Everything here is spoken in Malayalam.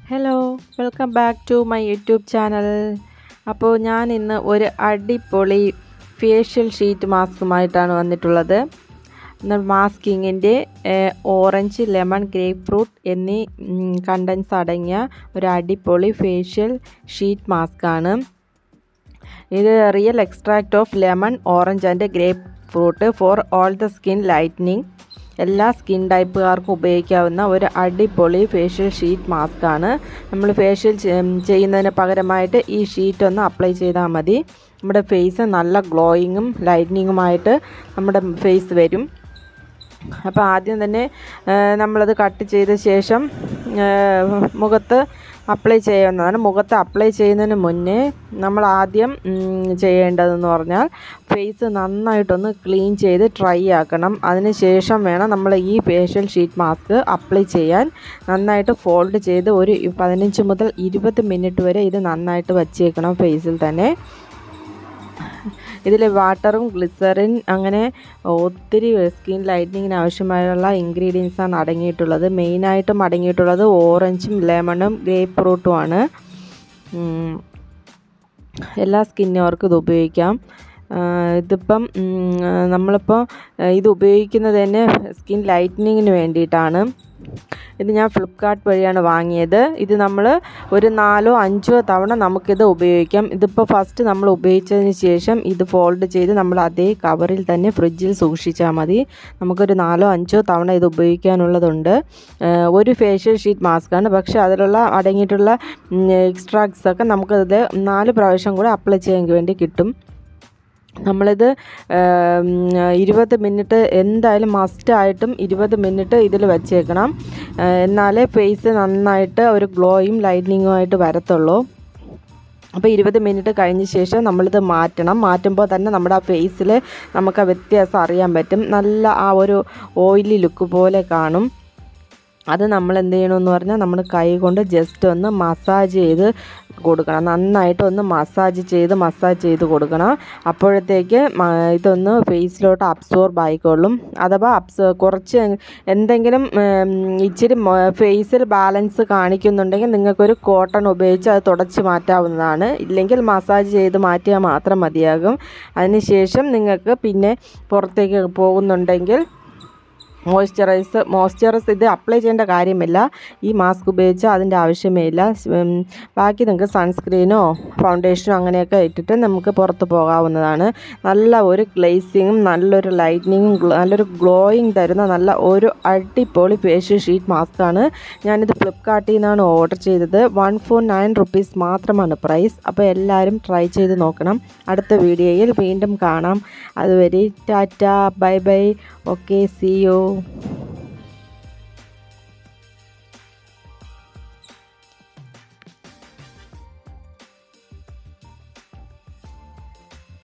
hello welcome back to my YouTube channel അപ്പോൾ ഞാൻ ഇന്ന് ഒരു അടിപൊളി ഫേഷ്യൽ ഷീറ്റ് മാസ്കുമായിട്ടാണ് വന്നിട്ടുള്ളത് എന്നാൽ മാസ്കിങ്ങിൻ്റെ ഓറഞ്ച് ലെമൺ ഗ്രേപ്പ് ഫ്രൂട്ട് എന്നീ കണ്ടൻസ് അടങ്ങിയ ഒരു അടിപൊളി ഫേഷ്യൽ ഷീറ്റ് മാസ്കാണ് ഇത് real extract of lemon orange and grapefruit for all the skin lightening എല്ലാ സ്കിൻ ടൈപ്പുകാർക്കും ഉപയോഗിക്കാവുന്ന ഒരു അടിപൊളി ഫേഷ്യൽ ഷീറ്റ് മാസ്ക് ആണ് നമ്മൾ ഫേഷ്യൽ ചെയ്യുന്നതിന് പകരമായിട്ട് ഈ ഷീറ്റ് ഒന്ന് അപ്ലൈ ചെയ്താൽ മതി നമ്മുടെ ഫേസ് നല്ല ഗ്ലോയിങ്ങും ലൈറ്റനിങ്ങുമായിട്ട് നമ്മുടെ ഫേസ് വരും അപ്പോൾ ആദ്യം തന്നെ നമ്മളത് കട്ട് ചെയ്ത ശേഷം മുഖത്ത് അപ്ലൈ ചെയ്യാവുന്നതാണ് മുഖത്ത് അപ്ലൈ ചെയ്യുന്നതിന് മുന്നേ നമ്മൾ ആദ്യം ചെയ്യേണ്ടതെന്ന് പറഞ്ഞാൽ ഫേസ് നന്നായിട്ടൊന്ന് ക്ലീൻ ചെയ്ത് ഡ്രൈ ആക്കണം അതിന് ശേഷം വേണം നമ്മൾ ഈ ഫേഷ്യൽ ഷീറ്റ് മാസ്ക് അപ്ലൈ ചെയ്യാൻ നന്നായിട്ട് ഫോൾഡ് ചെയ്ത് ഒരു പതിനഞ്ച് മുതൽ ഇരുപത് മിനിറ്റ് വരെ ഇത് നന്നായിട്ട് വച്ചേക്കണം ഫേസിൽ തന്നെ ഇതിൽ വാട്ടറും ഗ്ലിസറിൻ അങ്ങനെ ഒത്തിരി സ്കിൻ ലൈറ്റനിങ്ങിന് ആവശ്യമായുള്ള ഇൻഗ്രീഡിയൻസാണ് അടങ്ങിയിട്ടുള്ളത് മെയിനായിട്ടും അടങ്ങിയിട്ടുള്ളത് ഓറഞ്ചും ലെമണും ഗ്രേപ്പ് ഫ്രൂട്ടുമാണ് എല്ലാ സ്കിന്നുകാർക്കും ഇത് ഉപയോഗിക്കാം ഇതിപ്പം നമ്മളിപ്പോൾ ഇത് ഉപയോഗിക്കുന്നത് തന്നെ സ്കിൻ ലൈറ്റനിങ്ങിന് വേണ്ടിയിട്ടാണ് ഇത് ഞാൻ ഫ്ലിപ്കാർട്ട് വഴിയാണ് വാങ്ങിയത് ഇത് നമ്മൾ ഒരു നാലോ അഞ്ചോ തവണ നമുക്കിത് ഉപയോഗിക്കാം ഇതിപ്പോൾ ഫസ്റ്റ് നമ്മൾ ഉപയോഗിച്ചതിന് ശേഷം ഇത് ഫോൾഡ് ചെയ്ത് നമ്മൾ അതേ കവറിൽ തന്നെ ഫ്രിഡ്ജിൽ സൂക്ഷിച്ചാൽ മതി നമുക്കൊരു നാലോ അഞ്ചോ തവണ ഇത് ഉപയോഗിക്കാനുള്ളതുണ്ട് ഒരു ഫേഷ്യൽ ഷീറ്റ് മാസ്കാണ് പക്ഷേ അതിലുള്ള അടങ്ങിയിട്ടുള്ള എക്സ്ട്രാക്ട്സ് ഒക്കെ നമുക്കത് നാല് പ്രാവശ്യം കൂടെ അപ്ലൈ ചെയ്യാൻ വേണ്ടി കിട്ടും നമ്മളിത് ഇരുപത് മിനിറ്റ് എന്തായാലും മസ്റ്റായിട്ടും ഇരുപത് മിനിറ്റ് ഇതിൽ വെച്ചേക്കണം എന്നാലേ ഫേസ് നന്നായിട്ട് ഒരു ഗ്ലോയും ലൈറ്റനിങ്ങുമായിട്ട് വരത്തുള്ളൂ അപ്പോൾ ഇരുപത് മിനിറ്റ് കഴിഞ്ഞ ശേഷം നമ്മളിത് മാറ്റണം മാറ്റുമ്പോൾ തന്നെ നമ്മുടെ ആ ഫേസിൽ നമുക്ക് ആ വ്യത്യാസം അറിയാൻ പറ്റും നല്ല ആ ഒരു ഓയിലി ലുക്ക് പോലെ കാണും അത് നമ്മൾ എന്ത് ചെയ്യണമെന്ന് പറഞ്ഞാൽ നമ്മൾ കൈ കൊണ്ട് ജസ്റ്റ് ഒന്ന് മസാജ് ചെയ്ത് കൊടുക്കണം നന്നായിട്ട് ഒന്ന് മസാജ് ചെയ്ത് മസാജ് ചെയ്ത് കൊടുക്കണം അപ്പോഴത്തേക്ക് ഇതൊന്ന് ഫേസിലോട്ട് അബ്സോർബ് ആയിക്കോളും അഥവാ അബ്സോ കുറച്ച് എന്തെങ്കിലും ഇച്ചിരി ഫേസിൽ ബാലൻസ് കാണിക്കുന്നുണ്ടെങ്കിൽ നിങ്ങൾക്കൊരു കോട്ടൺ ഉപയോഗിച്ച് അത് തുടച്ച് മാറ്റാവുന്നതാണ് ഇല്ലെങ്കിൽ മസാജ് ചെയ്ത് മാറ്റിയാൽ മാത്രം മതിയാകും അതിനുശേഷം നിങ്ങൾക്ക് പിന്നെ പുറത്തേക്ക് പോകുന്നുണ്ടെങ്കിൽ മോയ്സ്ചറൈസ് മോയ്സ്ചറൈസ് ഇത് അപ്ലൈ ചെയ്യേണ്ട കാര്യമില്ല ഈ മാസ്ക് ഉപയോഗിച്ചാൽ അതിൻ്റെ ആവശ്യമേ ഇല്ല ബാക്കി നിങ്ങൾക്ക് സൺസ്ക്രീനോ ഫൗണ്ടേഷനോ അങ്ങനെയൊക്കെ ഇട്ടിട്ട് നമുക്ക് പുറത്ത് പോകാവുന്നതാണ് നല്ല ഒരു ഗ്ലേസിങ്ങും നല്ലൊരു ലൈറ്റനിങ്ങും നല്ലൊരു ഗ്ലോയിങ് തരുന്ന നല്ല ഒരു അടിപൊളി ഫേഷ്യൽ ഷീറ്റ് മാസ്കാണ് ഞാനിത് ഫ്ലിപ്കാർട്ടിൽ നിന്നാണ് ഓർഡർ ചെയ്തത് വൺ ഫോർ നയൻ റുപ്പീസ് മാത്രമാണ് പ്രൈസ് അപ്പോൾ എല്ലാവരും ട്രൈ ചെയ്ത് നോക്കണം അടുത്ത വീഡിയോയിൽ വീണ്ടും കാണാം അതുവരെ tata bye bye okay see U